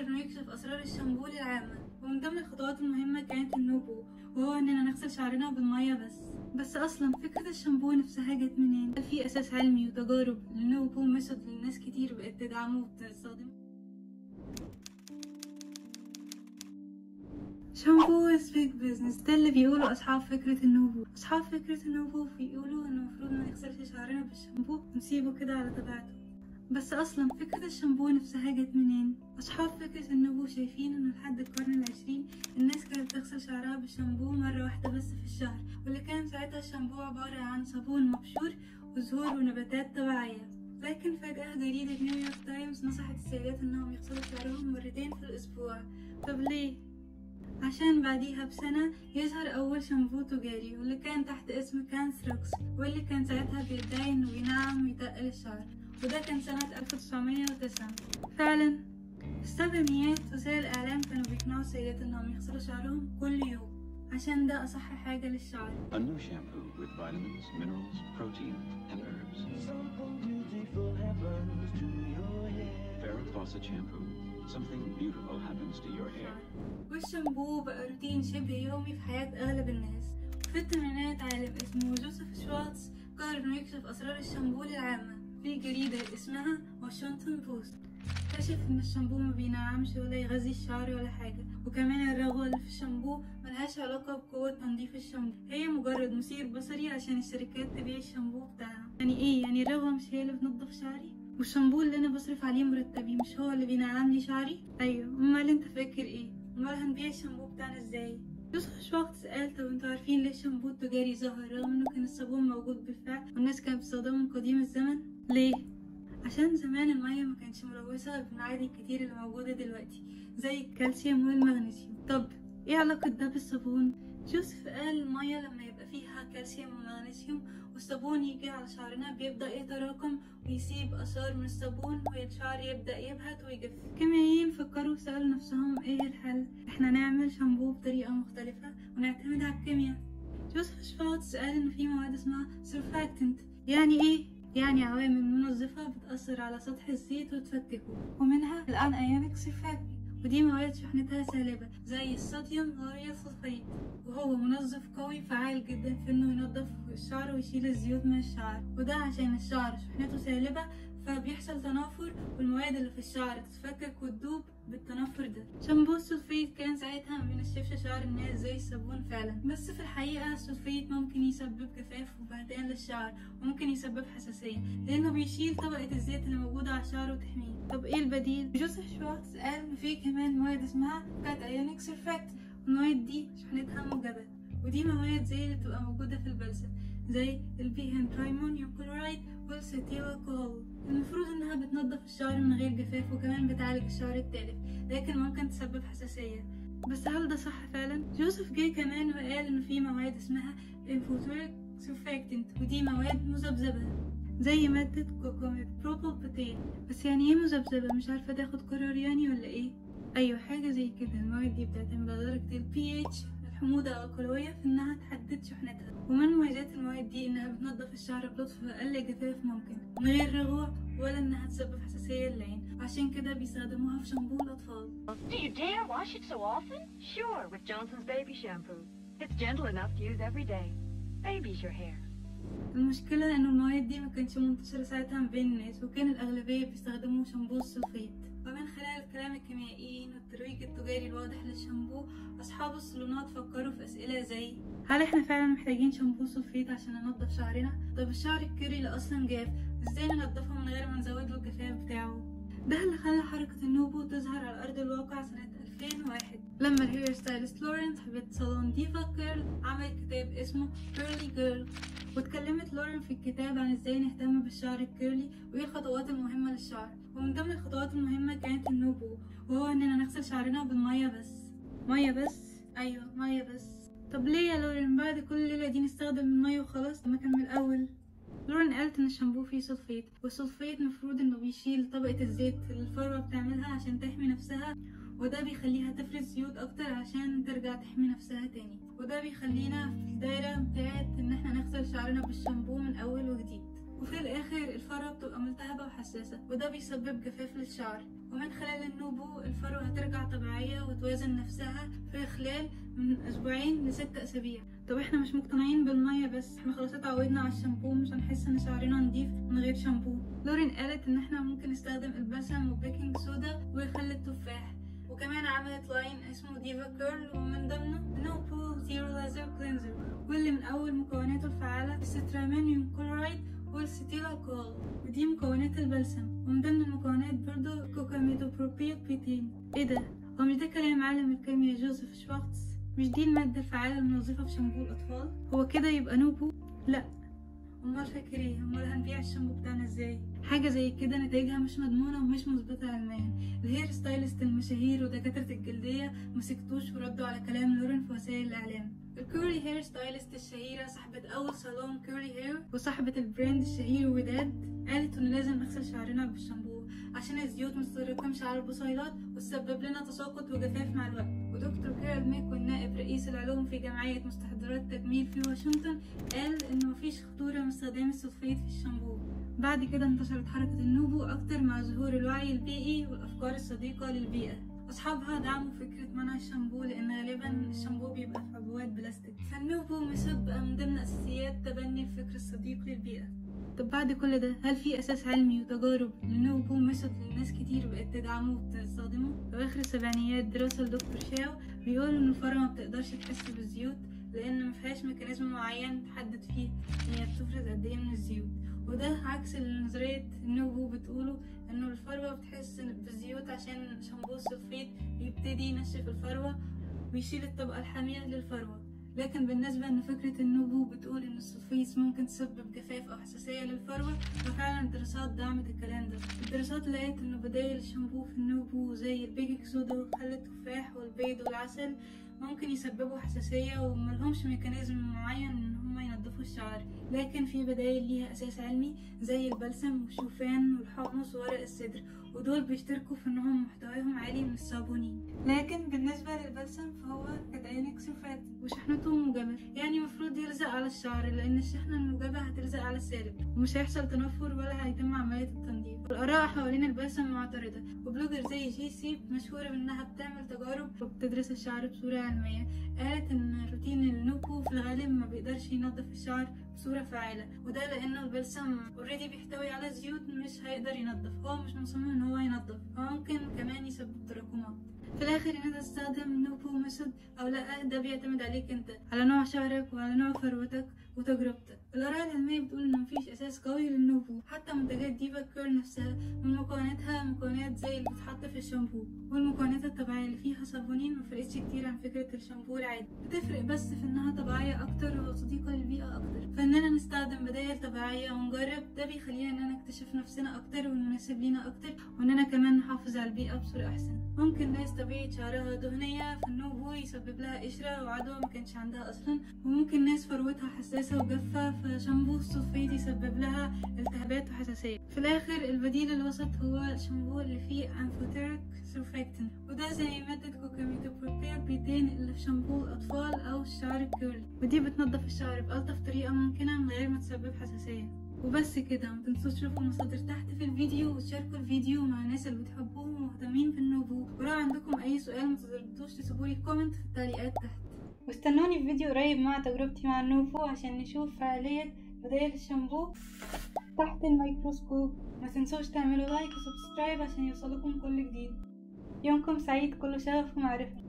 انه يكشف اسرار الشامبو للعامة ومن ضمن الخطوات المهمة كانت النوبو وهو اننا نغسل شعرنا بالمية بس بس اصلا فكرة الشامبو نفسها جت منين؟ هل في اساس علمي وتجارب للنوبو ميثود اللي ناس كتير بقت تدعمه وبتستخدمه؟ شامبو از بيج بيزنس ده اللي بيقوله اصحاب فكرة النوبو اصحاب فكرة النوبو بيقولوا انه المفروض ما نغسلش شعرنا بالشامبو ونسيبه كده على طبيعته بس اصلا فكرة الشامبو نفسها جت منين اصحاب فكرة النوبو شايفين انه لحد القرن العشرين الناس كانت بتغسل شعرها بالشامبو مرة واحدة بس في الشهر واللي كان ساعتها الشامبو عبارة عن صابون مبشور وزهور ونباتات طبيعية لكن فجأة جريدة نيويورك تايمز نصحت السيدات انهم يغسلوا شعرهم مرتين في الاسبوع طب ليه عشان بعديها بسنة يظهر أول شامبو تجاري واللي كان تحت اسم كانثروكس واللي كان ساعتها بيدعي إنه بينعم ويتقل الشعر وده كان سنة 1909 فعلا في السبعينيات وسائل الإعلام كانوا بيقنعوا السيدات إنهم يغسلوا شعرهم كل يوم عشان ده أصح حاجة للشعر A new shampoo with vitamins, minerals, protein, and herbs. Something beautiful happens to your hair. Farrah Fawcett shampoo. Something beautiful happens to your hair. والشامبو بقى روتين شبه يومي في حياة أغلب الناس في الثمانينات عالم اسمه جوزيف شوارتز قرر إنه يكشف أسرار الشامبو للعامة في جريدة اسمها واشنطن بوست اكتشف إن الشامبو ما بينعمش ولا يغذي الشعر ولا حاجة وكمان الرغوة اللي في الشامبو ملهاش علاقة بقوة تنظيف الشامبو هي مجرد مثير بصري عشان الشركات تبيع الشامبو بتاعها يعني ايه يعني الرغوة مش هي اللي بتنضف شعري والشامبو اللي انا بصرف عليه مرتبي مش هو اللي بينعم لي شعري ايوه امال انت فاكر ايه امال هنبيع الشامبو بتاعنا ازاي يوسف شواكت قال طب انتوا عارفين ليه الشامبو التجاري ظهر رغم انه كان الصابون موجود بالفعل والناس كانت بتستخدمه من قديم الزمن ليه عشان زمان المية ما كانتش ملوثة بالمعادن الكتير اللي موجودة دلوقتي زي الكالسيوم والمغنيسيوم طب ايه علاقة ده بالصابون جوزيف قال المية لما يبقى فيها كالسيوم ومغنيسيوم والصابون يجي على شعرنا بيبدأ يتراكم ويسيب آثار من الصابون والشعر يبدأ يبهت ويجف كيميائيين فكروا سألوا نفسهم ايه الحل احنا نعمل شامبو بطريقة مختلفة ونعتمد على الكيمياء جوزيف شفاوتس قال ان في مواد اسمها سيرفاكتنت يعني ايه يعني عوامل منظفة بتأثر على سطح الزيت وتفككه ومنها الان ايونيك سيرفاكتنت ودي مواد شحنتها سالبة زي الصوديوم لوريا سلفيت وهو منظف قوي فعال جدا في انه ينظف الشعر ويشيل الزيوت من الشعر وده عشان الشعر شحنته سالبة فبيحصل تنافر والمواد اللي في الشعر تتفكك وتدوب بالتنافر ده شامبو السلفيت كان ساعتها ما بينشفش شعر الناس زي الصابون فعلا بس في الحقيقة السلفيت ممكن يسبب جفاف وبهتان للشعر وممكن يسبب حساسية لأنه بيشيل طبقة الزيت اللي موجودة على الشعر وتحميه طب ايه البديل؟ جوزيف شوارتز قال إن في كمان مواد اسمها كات ايونيك سيرفاكت والمواد دي شحنتها موجبة ودي مواد زي اللي بتبقى موجودة في البلسم زي البيهن ترايمونيوم كلورايد والستيل الكحول المفروض انها بتنظف الشعر من غير جفاف وكمان بتعالج الشعر التالف لكن ممكن تسبب حساسية بس هل ده صح فعلا؟ جوزيف جه كمان وقال ان في مواد اسمها انفوتوريك سوفاكتنت ودي مواد مذبذبة زي مادة كوكوميت بروبوبوتين بس يعني ايه مذبذبة مش عارفة تاخد قرار يعني ولا ايه؟ ايوه حاجة زي كده المواد دي بتعتمد على درجة البي اتش الحموضة الألقلوية في إنها تحدد شحنتها ومن مميزات المواد دي إنها بتنظف الشعر بلطف وأقل جفاف ممكن من غير رغوة ولا إنها تسبب حساسية للعين عشان كده بيستخدموها في شامبو الأطفال Do you dare wash it so often? Sure, with Johnson's baby shampoo. It's gentle enough to use every day. Baby's your hair. المشكلة إن المواد دي ما كانتش منتشرة ساعتها ما بين الناس وكان الأغلبية بيستخدموا شامبو السلفيت ومن خلال كلام الكيميائيين والترويج التجاري الواضح للشامبو أصحاب الصالونات فكروا في أسئلة زي هل احنا فعلا محتاجين شامبو سلفيت عشان ننضف شعرنا؟ طب الشعر الكيري اللي أصلا جاف ازاي ننضفه من غير ما نزود له الجفاف بتاعه؟ ده اللي خلى حركة النوبو تظهر على أرض الواقع سنة 2001 لما الهير ستايلست لورين صاحبة صالون ديفا كيرل عملت كتاب اسمه كيرلي جيرل واتكلمت لورين في الكتاب عن ازاي نهتم بالشعر الكيرلي وايه الخطوات المهمة للشعر ومن ضمن الخطوات المهمة كانت النوبو وهو اننا نغسل شعرنا بالمية بس مية بس ايوه مية بس طب ليه يا لورين بعد كل الليلة دي نستخدم المية وخلاص ما كان من الأول لورين قالت ان الشامبو فيه سلفيت والسلفيت مفروض انه بيشيل طبقة الزيت اللي الفروة بتعملها عشان تحمي نفسها وده بيخليها تفرز زيوت اكتر عشان ترجع تحمي نفسها تاني وده بيخلينا في الدايرة بتاعت ان احنا نغسل شعرنا بالشامبو من اول وجديد وفي الآخر الفروة بتبقى ملتهبة وحساسة وده بيسبب جفاف للشعر ومن خلال النوبو الفروة هترجع طبيعية وتوازن نفسها في خلال من أسبوعين لست أسابيع طب احنا مش مقتنعين بالمية بس احنا خلاص اتعودنا على الشامبو مش هنحس ان شعرنا نضيف من غير شامبو لورين قالت ان احنا ممكن نستخدم البلسم وبيكنج صودا وخل التفاح وكمان عملت لاين اسمه ديفا كيرل ومن ضمنه نو بول زيرو لازر كلينزر واللي من اول مكوناته الفعالة السترامينيوم كلورايد والستيل الكحول ودي مكونات البلسم ومن ضمن المكونات برضو كوكاميدوبروبيل بيتين ايه ده هو مش ده كلام عالم الكيمياء جوزيف شوارتز مش دي المادة الفعالة المنظفة في شامبو الأطفال هو كده يبقى نوبو لا امال فاكر ايه امال هنبيع الشامبو بتاعنا ازاي حاجة زي كده نتائجها مش مضمونة ومش مثبتة علميا الهير ستايلست المشاهير ودكاترة الجلدية مسكتوش وردوا على كلام لورين في وسائل الإعلام الكوري هير ستايلست الشهيرة صاحبة أول صالون كوري هير وصاحبة البراند الشهير وداد قالت إنه لازم نغسل شعرنا بالشامبو عشان الزيوت متتراكمش على البصيلات وتسبب لنا تساقط وجفاف مع الوقت ودكتور كيرل ميك والنائب رئيس العلوم في جمعية مستحضرات التجميل في واشنطن قال إنه مفيش خطورة من استخدام السلفيت في الشامبو بعد كده انتشرت حركة النوبو أكتر مع ظهور الوعي البيئي والأفكار الصديقة للبيئة أصحابها دعموا فكرة منع الشامبو لأن غالبا الشامبو بيبقى في عبوات بلاستيك فالنوبو مسد بقى من ضمن أساسيات تبني الفكر الصديق للبيئة طب بعد كل ده هل في أساس علمي وتجارب لنوبو ميثود لناس كتير بقت تدعمه وتستخدمه؟ في آخر السبعينيات دراسة لدكتور شاو بيقول إن الفرة ما بتقدرش تحس بالزيوت لأن مفيهاش ميكانيزم معين تحدد فيه هي بتفرز قد إيه من الزيوت وده عكس اللي نظرية النوبو بتقوله إنه الفروة بتحس بالزيوت عشان شامبو السلفيت بيبتدي ينشف الفروة ويشيل الطبقة الحامية للفروة لكن بالنسبة إن فكرة النوبو بتقول إن السلفيت ممكن تسبب جفاف أو حساسية للفروة ففعلا الدراسات دعمت الكلام ده الدراسات لقيت إنه بدايل الشامبو في النوبو زي البيكنج صودا وخل التفاح والبيض والعسل ممكن يسببوا حساسية وملهمش ميكانيزم معين إن هما ينضفوا الشعر لكن في بدايل ليها أساس علمي زي البلسم والشوفان والحمص وورق السدر ودول بيشتركوا في إنهم محتواهم عالي من الصابونين لكن بالنسبة للبلسم فهو كاتايونيك سلفات وشحنته موجبة يعني مفروض يلزق على الشعر لأن الشحنة الموجبة هتلزق على السالب ومش هيحصل تنفر ولا هيتم عملية التنظيف والآراء حوالين البلسم معترضة وبلوجر زي جي سي مشهورة بإنها بتعمل تجارب وبتدرس الشعر بصورة علمية قالت إن روتين النوكو في الغالب ما بيقدرش ينظف الشعر بصورة فعالة وده لأنه البلسم اوريدي بيحتوي على زيوت مش هيقدر ينظف هو مش مصمم إن هو ينظف هو ممكن كمان يسبب تراكمات في الاخر ان انت تستخدم نوبو ميثود او لا ده بيعتمد عليك انت على نوع شعرك وعلى نوع فروتك وتجربتك الآراء العلمية بتقول إن مفيش أساس قوي للنوبو حتى منتجات ديفا كير نفسها من مكوناتها مكونات زي اللي بتتحط في الشامبو والمكونات الطبيعية اللي فيها صابونين مفرقتش كتير عن فكرة الشامبو العادي بتفرق بس في إنها طبيعية أكتر وصديقة للبيئة أكتر فإننا نستخدم بدائل طبيعية ونجرب ده بيخلينا إننا نكتشف نفسنا أكتر والمناسب لينا أكتر وإننا كمان نحافظ على البيئة بصورة أحسن ممكن ناس طبيعة شعرها دهنية فالنوبو يسبب لها قشرة وعدوى ما كانش عندها أصلا وممكن ناس فروتها حساسة وجافة فشامبو السلفيت يسبب لها التهابات وحساسية في الآخر البديل الوسط هو الشامبو اللي فيه أنفوتيريك سيرفاكتن وده زي مادة كوكاميدوبروبيل بيتين اللي في شامبو الأطفال أو الشعر الكيرلي ودي بتنضف الشعر بألطف طريقة ممكنة من غير ما تسبب حساسية وبس كده متنسوش تشوفوا المصادر تحت في الفيديو وتشاركوا الفيديو مع الناس اللي بتحبوهم ومهتمين بالنوبو ولو عندكم أي سؤال مترددوش تسيبولي كومنت في التعليقات تحت واستنوني في فيديو قريب مع تجربتي مع النوفو عشان نشوف فعالية بدائل الشامبو تحت الميكروسكوب ما تنسوش تعملوا لايك وسبسكرايب عشان يوصلكم كل جديد يومكم سعيد كله شغف ومعرفة